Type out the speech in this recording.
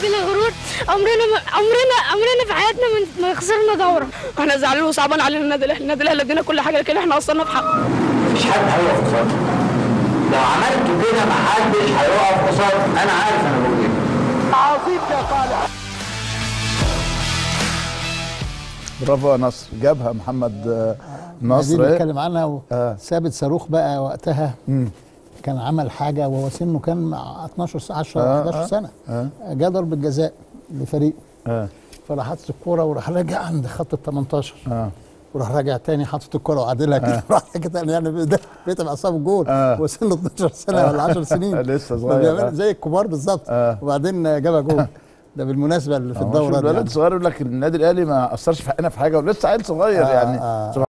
بلا غرور عمرنا ما عمرنا عمرنا في حياتنا ما- ما خسرنا دوره احنا زعلانين وصعبان علينا النادي الاهلي النادي الاهلي ادينا كل حاجه لكن احنا قصرنا في حقه مفيش حد هيقف قصاد لو عملت كده محدش هيقف قصاد انا عارف انا بقول ايه برافو يا نصر جابها محمد آه، دي نصر اللي إيه؟ بنتكلم عنها آه. وثابت صاروخ بقى وقتها كان عمل حاجه وهو سنه كان مع 12 سنه 10 آه، 11 آه، سنه آه. جه ضربه جزاء لفريق اه فراح حاطط الكوره وراح راجع عند خط ال 18 اه وراح راجع تاني حاطط الكوره وعادلها كده راح راجع تاني يعني ده بيتم اعصاب الجول آه. وسنه 12 سنه ولا 10 سنين لسه صغير، فبيعمل آه. زي الكبار بالظبط آه. وبعدين جابها جول ده بالمناسبه اللي في هو شوف الدوره دي الولد يعني. صغير يقول لك النادي الاهلي ما اثرش في حقنا في حاجه ولسه عيل صغير آه، يعني آه. سبحان